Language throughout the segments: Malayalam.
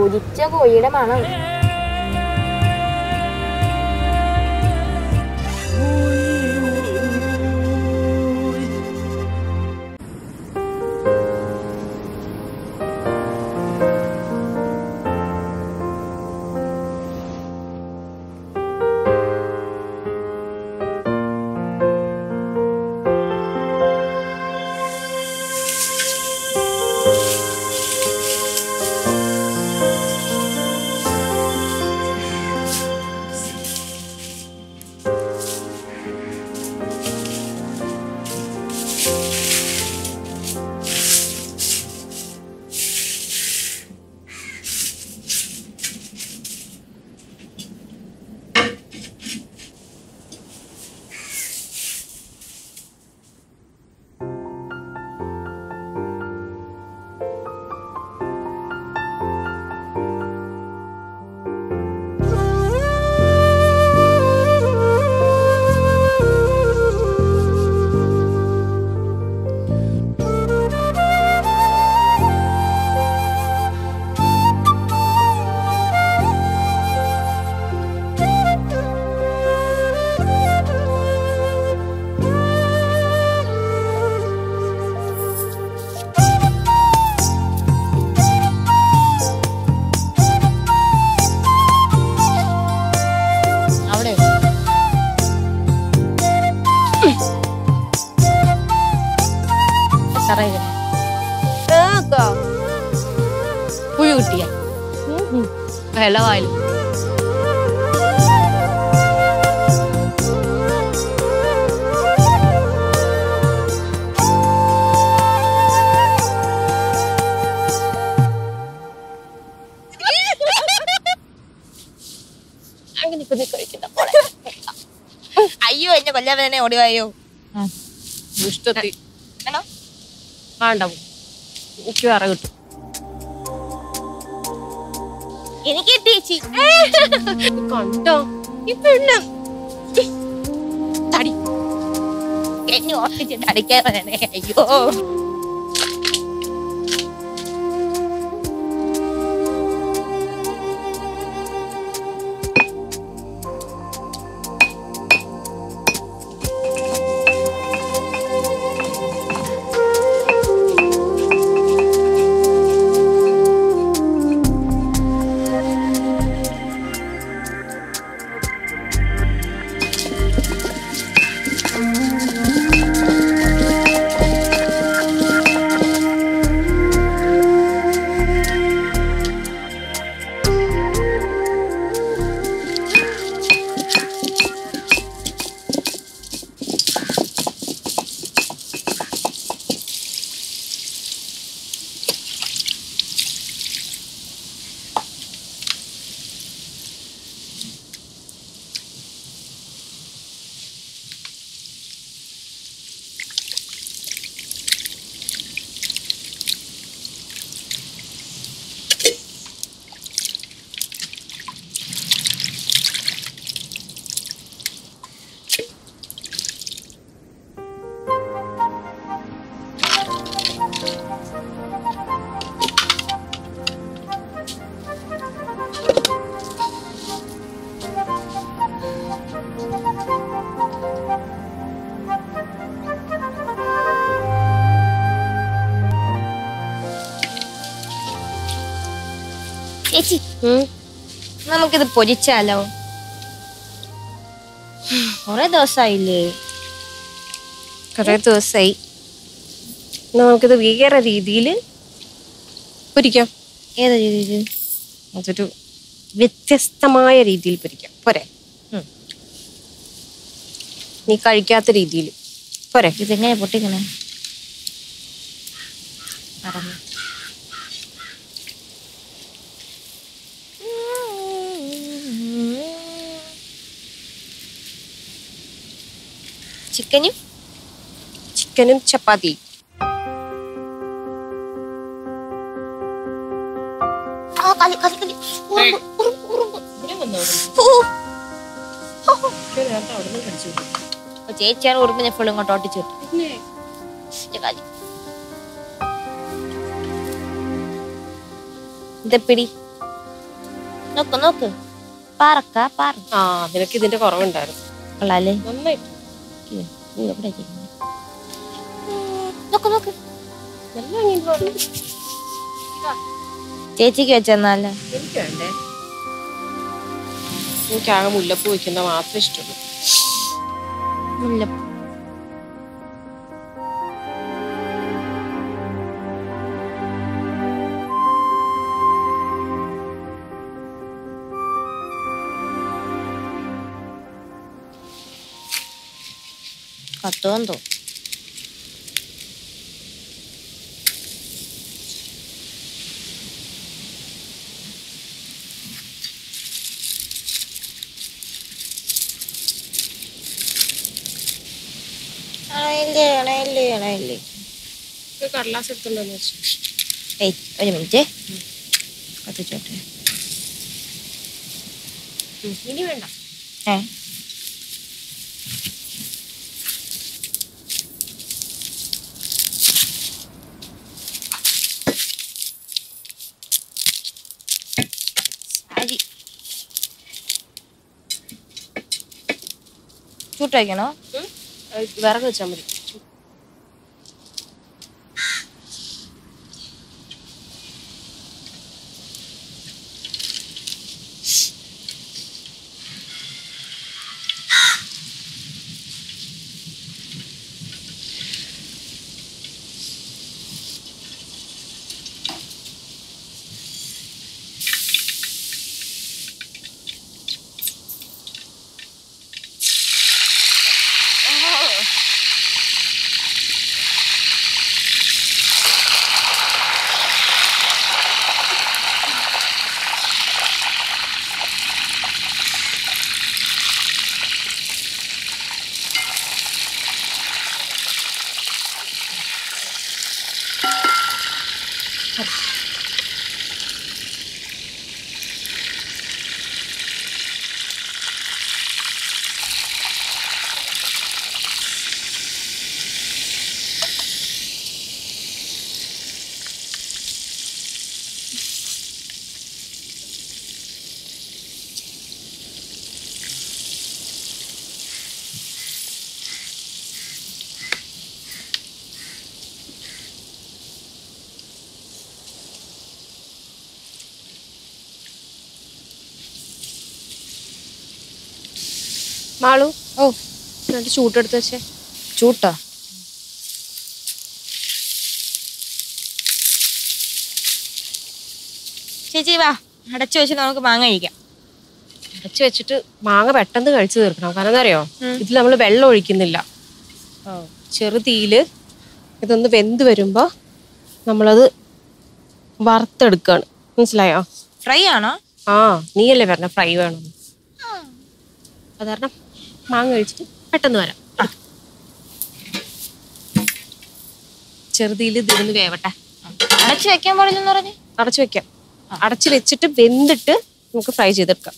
പൊരിച്ച കോഴിയുടെ മണം അവിടെ എത്ര പുഴു കിട്ടിയ വെള്ളവായാലും അങ്ങനെ ഇപ്പൊ നീ കഴിക്കണ്ട മോളെ. അയ്യോ എന്നെ കൊല്ലാൻ തന്നെ ഓടിവായോ ദുഷ്ടത്തി ആണോ? വേണ്ട എനിക്ക് വേറെ കിട്ടും എനിക്ക് കിട്ടിയേച്ചി കണ്ടോ ഈ പെണ്ണ് തടി എന്നെ ഓർപ്പിച്ചിട്ട് അടിക്കാൻ അയ്യോ ചേച്ചി നമുക്കിത് പൊരിച്ചാലോ കൊറേ ദിവസമായില്ലേ കുറെ ദിവസമായി നമുക്കിത് വേറെ രീതിയിൽ പൊരിക്കാം ഏതാ രീതിയിൽ അതൊരു വ്യത്യസ്തമായ രീതിയിൽ പൊരിക്കാം പോരെ ഉം. നീ കഴിക്കാത്ത രീതിയിൽ പോരെ ഇതെങ്ങനെ പൊട്ടിക്കണേ പറഞ്ഞു ചിക്കനും ചിക്കനും ചപ്പാത്തിയും ആ കളി കളി കളി ഉറുമ്പ്, ഉറുമ്പ്, ഉറുമ്പ്. ഓ. ഓ, ചേച്ചിയാണ് ഉറുമ്പിനെ ഫുൾ ഇങ്ങോട്ട് ഓട്ടിച്ചു കാലി ഇതെപ്പിടി നോക്ക് നോക്ക് പാറക്ക പാറ ആ നിനക്ക് ഇതിന്റെ കുറവുണ്ടായിരുന്നു കൊള്ളാല്ലേ നന്നായി ഇത് ഇവിടെ ഇരിക്കുന്നു. നോക്ക് നോക്ക് നല്ല ഭംഗിയുണ്ട്. ചേച്ചിക്ക് വെച്ചെന്നാല് എനിക്ക് വേണ്ടേ എനിക്ക് ആകെ മുല്ലപ്പൂ വെക്കുന്ന മാത്രമേ ഇഷ്ടമുള്ളൂ മുല്ലപ്പൂ കത്തോന്തോ അണയില്ലേ അണയില്ലേ അണയില്ലേ ഒരു കടലാസ് എടുത്തുണ്ടോന്ന് വെച്ചു ഏയ് ഒരു മിനിറ്റ് കത്തിച്ചോട്ടെ ഇനി വേണ്ട ഏ സാരി ചൂട്ടയക്കണോ ഉം. അത് വിറക് വെച്ചാൽ മതി മാളു ഓ എന്നിട്ട് ചൂട്ടെടുത്ത് വെച്ചേ ചൂട്ടോ ചേച്ചി വാ അടച്ചു വെച്ചിട്ട് നമുക്ക് മാങ്ങ കഴിക്കാം അടച്ചു വെച്ചിട്ട് മാങ്ങ പെട്ടെന്ന് കഴിച്ചു തീർക്കണം കാരണം എന്താ അറിയോ ഉം. ഇതിൽ നമ്മൾ വെള്ളം ഒഴിക്കുന്നില്ല ചെറു തീയില് ഇതൊന്ന് വെന്ത് വരുമ്പോ നമ്മളത് വറുത്തെടുക്കാണ് മനസ്സിലായോ ഫ്രൈ ആണോ ആ നീയല്ലേ പറഞ്ഞ ഫ്രൈ വേണം അത് കാരണം മാങ്ങ കഴിച്ചിട്ട് പെട്ടെന്ന് വരാം ചെറുതിയിൽ ഇതിരുന്ന് വേവട്ടെ അടച്ചു വെക്കാൻ പാടില്ലെന്ന് പറഞ്ഞു അടച്ചു വെക്കാം അടച്ചു വെച്ചിട്ട് വെന്തിട്ട് നമുക്ക് ഫ്രൈ ചെയ്തെടുക്കാം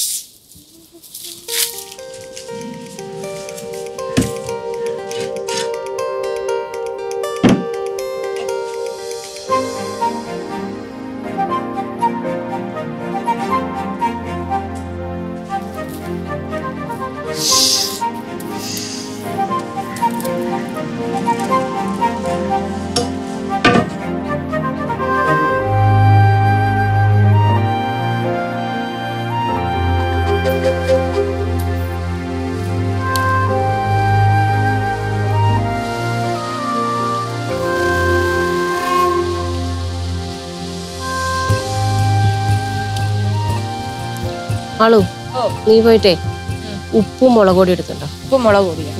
ആളു ഓ നീ പോയിട്ടേ ഉപ്പും മുളക് പൊടി എടുത്തുണ്ടോ ഉപ്പ് മുളക് പൊടിയാ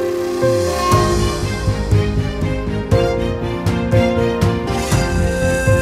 ആ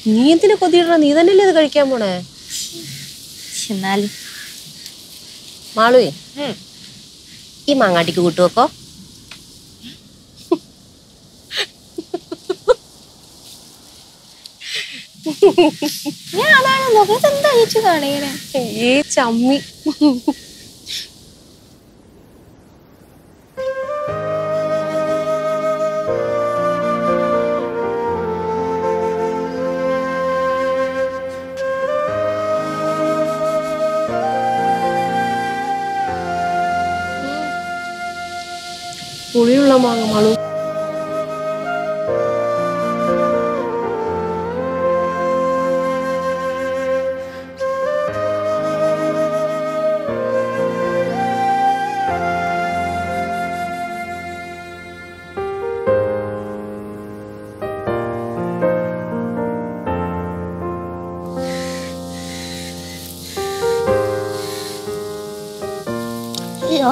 നീ എന്തിനു കൊതിയിടണ നീ തന്നെയല്ലേ ഇത് കഴിക്കാൻ പോണേ എന്നാലും മാളുവേ ഈ മാങ്ങാട്ടിക്ക് കൂട്ടുവെക്കോ ഞാൻ അതാണ് മുഖത്ത് എന്താ ചേച്ചി കാണിക്കണേ ഏ ചമ്മി പുളിയുള്ള മാങ്ങ മാളു അയ്യോ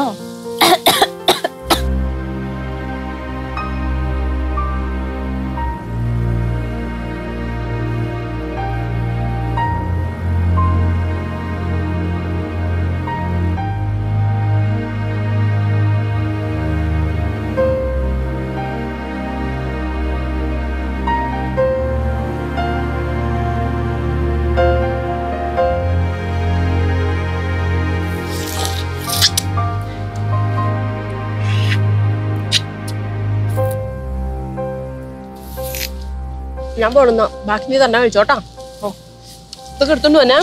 ഞാൻ പോണെന്നോ ബാക്കി നീ തന്നെ കഴിച്ചോട്ടാ ഓ ഇതൊക്കെ എടുത്തോണ്ട് വന്നെ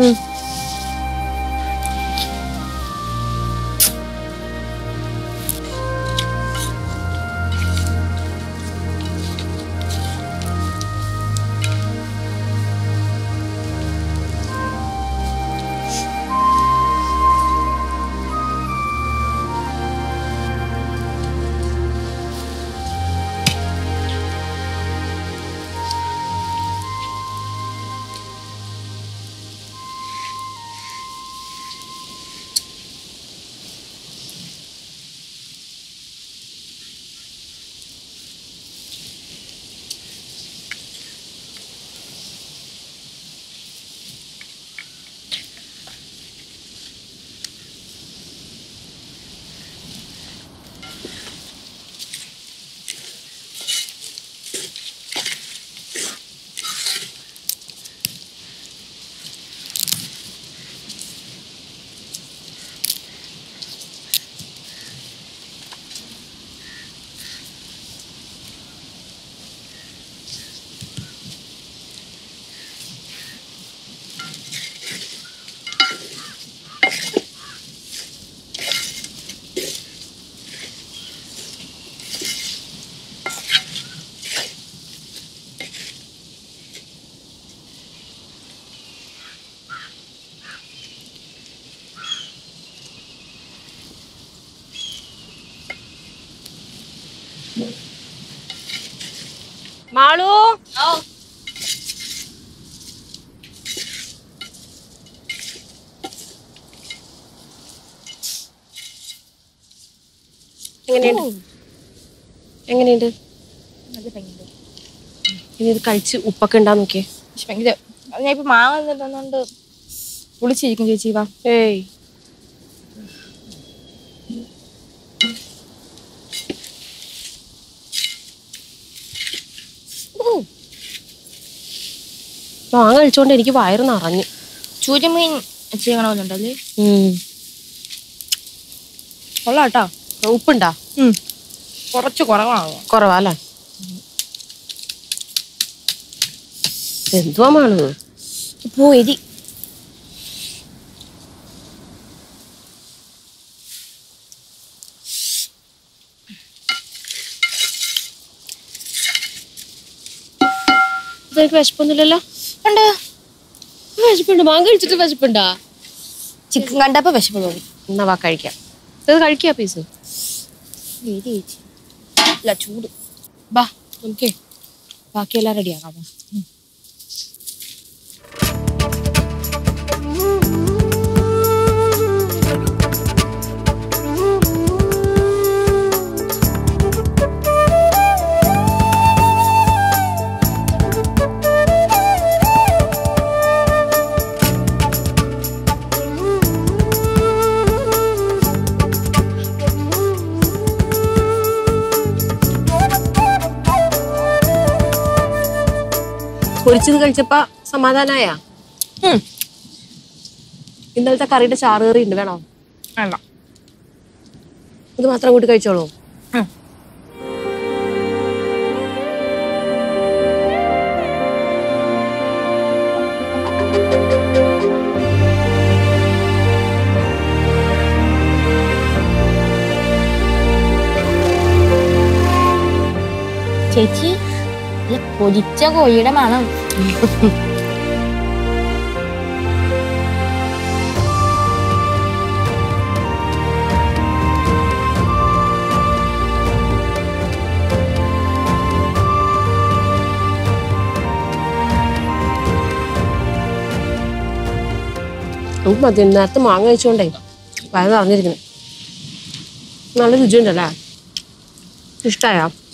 മാളു എങ്ങനെയുണ്ട് എങ്ങനെയുണ്ട് അത് ഭയങ്കര ഇനി ഇത് കഴിച്ച് ഉപ്പൊക്കെ ഉണ്ടാന്ന് നോക്കിയേ പക്ഷെ ഭയങ്കര അത് ഞാൻ ഇപ്പൊ മാങ്ങ തന്നോണ്ട് വിളിച്ചിരിക്കും ചേച്ചി വാ ഏയ് മാങ്ങ കഴിച്ചോണ്ട് എനിക്ക് വയറ് നിറഞ്ഞു ചൂരമീൻ ചെയ്യണമെന്നുണ്ടല്ലേ ഉം. കൊള്ളാട്ടോ ഉപ്പുണ്ടാ കുറച്ച് കുറവാണോ കുറവാല്ലേ എന്തുവാ മാളു പോ എരി ഇതെനിക്ക് വിശപ്പൊന്നുമില്ലല്ലോ ഉണ്ട് വിശപ്പുണ്ട് മാങ്ങ കഴിച്ചിട്ട് വിശപ്പുണ്ടാ ചിക്കൻ കണ്ടപ്പോ വിശപ്പ് തോന്നി എന്നാ വാ കഴിക്കാം ഇത് കഴിക്കാ പീസ് എരി ചേച്ചി അല്ല ചൂട് ബാ നമുക്കേ ബാക്കിയെല്ലാം റെഡിയാക്കാം വാ. പൊരിച്ചത് കഴിച്ചപ്പോ സമാധാനായ ഉം. ഇന്നലത്തെ കറിയുടെ ചാറ് കറി ഉണ്ട് വേണോ വേണ്ട ഇത് മാത്രം കൂട്ടി കഴിച്ചോളൂ ഉം. ചേച്ചി നല്ല പൊരിച്ച കോഴിയുടെ മണം നമുക്ക് മതി നേരത്തെ മാങ്ങ കഴിച്ചോണ്ടേ വയറ് നിറഞ്ഞിരിക്കണം നല്ല രുചിയുണ്ടല്ലേ ഇഷ്ടായോ